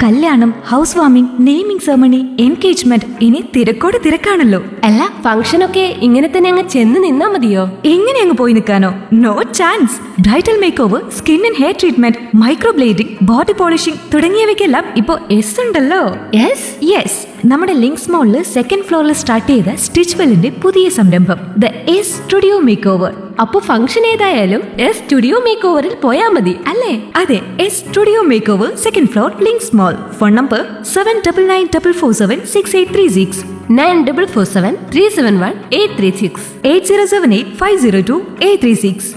കല്യാണം house warming naming ceremony engagement ഇനി തിരക്കോട് തിരക്കാണല്ലോ അല്ല ഫംഗ്ഷനൊക്കെ ഇങ്ങനെ തന്നെ അങ്ങ് ചെന്ന് നിന്നാ മതിയോ എങ്ങനെ അങ്ങ് പോയി നിൽക്കാനോ no chance bridal makeover skin and hair treatment microblading body polishing തുടങ്ങിയവയ്ക്കെല്ലാം ഇപ്പോ എസ് ഉണ്ടല്ലോ യെസ് യെസ് നമ്മുടെ ലിങ്ക്സ് മോളിൽ സെക്കൻഡ് ഫ്ലോറിൽ സ്റ്റാർട്ട് ചെയ്ത സ്റ്റിച്ച് വെല്ലിന്റെ പുതിയ സംരംഭം the S studio makeover അപ്പൊ ഫംഗ്ഷൻ ഏതായാലും എസ് സ്റ്റുഡിയോ മേക്ക് ഓവറിൽ പോയാ മതി അല്ലേ അതെ S studio makeover second floor Links mall phone number seven double nine double four seven six eight three six nine double four seven three seven one eight three six eight zero seven eight five zero two eight three six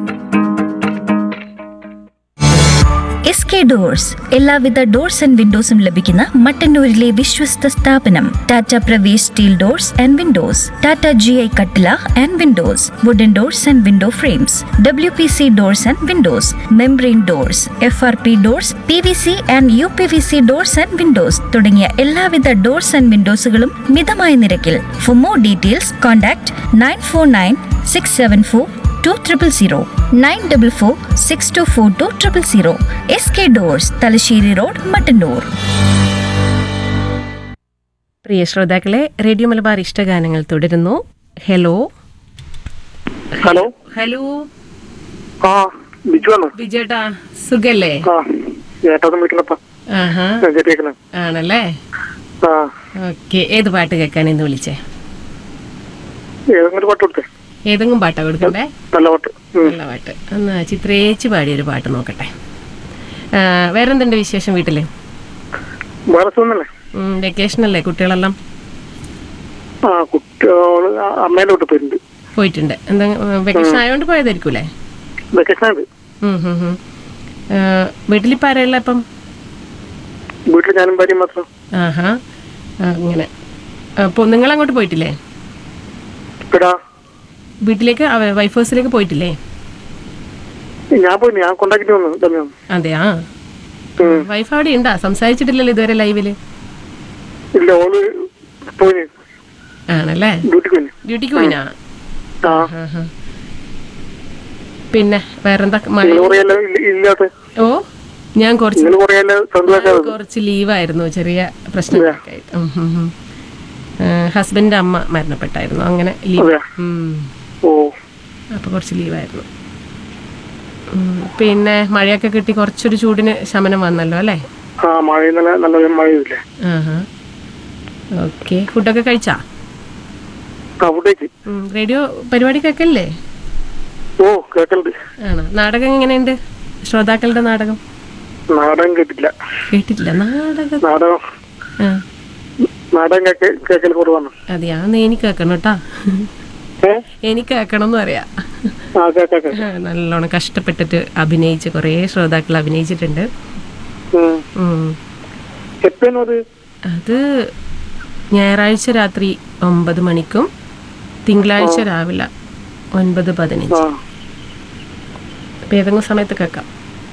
S K doors എല്ലാവിധ doors and വിൻഡോസും ലഭിക്കുന്ന മട്ടന്നൂരിലെ വിശ്വസ്ത സ്ഥാപനം Tata Pravesh steel doors and windows Tata G I കട്ടില and windows wooden doors and window frames W P C doors and windows membrane doors F R P doors P V C and U P V C doors and Windows തുടങ്ങിയ എല്ലാവിധ doors and വിൻഡോസുകളും മിതമായ നിരക്കിൽ for more details contact nine four nine six seven four two triple zero nine double four six two four two triple zero S K doors Thalassery road Mattannur പ്രിയ ശ്രോതാക്കളെ radio Malabar ഇഷ്ടഗാനങ്ങൾ തുടരുന്നു hello hello hello ആ ബിജു ആണ് വിജേട്ടാ സുഖല്ലേ ആ ഏട്ടൊന്നും വീട്ടിലപ്പ ആഹാ ഞാൻ കേട്ടേക്കണേ ആണല്ലേ ആ ഓക്കെ ഏത് പാട്ട് കേൾക്കാൻ ഇന്ന് വിളിച്ചേ ഏതെങ്കിലും പാട്ട് കൊടുത്തേ ഏതെങ്കിലും പാട്ടാ കൊടുക്കണ്ടേ നല്ല പാട്ട് ഉം. നല്ല പാട്ട് ഒന്ന് ചിത്രേച്ച് പാടിയൊരു പാട്ട് നോക്കട്ടെ ആ, വേറെന്തുണ്ട് വിശേഷം വീട്ടില് വേറെ സുഖന്നല്ലേ വെക്കേഷൻ അല്ലേ കുട്ടികളെല്ലാം ആ കുട്ടിയോള് അമ്മേന്റെ വീട്ടിൽ പോയിട്ടുണ്ട് പോയിട്ടുണ്ട് എന്താ വെക്കേഷൻ ആയതുകൊണ്ട് പോയതായിരിക്കൂലേ വെക്കേഷൻ ആയത് ഉം, ഉം, ഉം. ആ, വീട്ടിലിപ്പോ ആരെയുള്ള അപ്പം വീട്ടിൽ ഞാനും ഭാര്യയും മാത്രം ആഹാ ആ, അങ്ങനെ അപ്പോൾ നിങ്ങൾ അങ്ങോട്ട് പോയിട്ടില്ലേ ഇപ്പടാ വീട്ടിലേക്ക് അവ- വൈഫ് ഹൗസിലേക്ക് പോയിട്ടില്ലേ ഞാൻ പോയി ഞാൻ കൊണ്ടാക്കിട്ട് വന്നു ഡമ്മിയോ അതെയാ ഉം. വൈഫ് അവിടെ ഉണ്ടാ സംസാരിച്ചിട്ടില്ലല്ലോ ഇതുവരെ ലൈവില് ഇല്ല ഓള് പോയിന് ആണല്ലേ ഡ്യൂട്ടിക്ക് പോയിന് ഡ്യൂട്ടിക്ക് പോയിനാ ആ ആഹാ. പിന്നെ വേറെന്താ മഴ നിങ്ങൾ കുറയല്ല ഇല്ലാത്ത ഓ ഞാൻ കുറച്ച് നിങ്ങൾ കുറയല്ല സന്തോഷാതെ കുറച്ച് ലീവായിരുന്നു ചെറിയ പ്രശ്നങ്ങളൊക്കെ ആയിട്ട് ഉം, ഉം, ഉം. ആ, ഹസ്ബൻഡിന്റെ അമ്മ മരണപ്പെട്ടായിരുന്നു അങ്ങനെ ലീവ് അതെയാ ഉം. ഓ അപ്പൊ കുറച്ച് ലീവായിരുന്നു ഉം. പിന്നെ മഴയൊക്കെ കിട്ടി കുറച്ചൊരു ചൂടിന് ശമനം വന്നല്ലോ അല്ലേ ആ മഴ ഇന്നലെ നല്ല മഴ ചെയ്തില്ലേ ആഹാ ഓക്കെ ഫുഡൊക്കെ കഴിച്ചാ ആ ഫുഡേക്ക് ഉം. റേഡിയോ പരിപാടി കേൾക്കല്ലേ ഓ കേക്കലുണ്ട് ആണോ നാടകം എങ്ങനെയുണ്ട് ശ്രോതാക്കളുടെ നാടകം നാടകം കേട്ടില്ല കേട്ടിട്ടില്ല നാടകം നാടകം ആ നാടകം കേക്ക കേക്കൽ കുറവാണ് അതെയാ നീ എനിക്ക് കേൾക്കണം കേട്ടാ ഏ എനിക്ക് കേൾക്കണം എന്ന് പറയാ ആ കേക്കാം കേക്കാം ആ, നല്ലോണം കഷ്ടപ്പെട്ടിട്ട് അഭിനയിച്ച് കുറേ ശ്രോതാക്കൾ അഭിനയിച്ചിട്ടുണ്ട് ഉം. ഉം. എപ്പേനും അത് അത് ഞായറാഴ്ച രാത്രി ഒമ്പത് മണിക്കും തിങ്കളാഴ്ച രാവിലെ ഒൻപത് ആ പതിനഞ്ച് അപ്പം ഏതെങ്കിലും സമയത്ത് കേൾക്കാം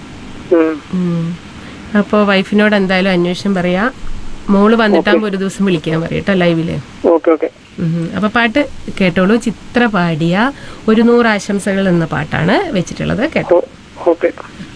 ഉം. അപ്പോൾ വൈഫിനോട് എന്തായാലും അന്വേഷണം പറയാ മോള് വന്നിട്ടാകുമ്പോൾ ഒരു ദിവസം വിളിക്കാൻ പറയട്ടോ ലൈവില് ഓക്കെ ഓക്കെ ഉം. അപ്പൊ പാട്ട് കേട്ടോളൂ ചിത്ര പാടിയ ഒരു നൂറ് ആശംസകൾ എന്ന പാട്ടാണ് വെച്ചിട്ടുള്ളത് കേട്ടോ ഓ- ഓക്കെ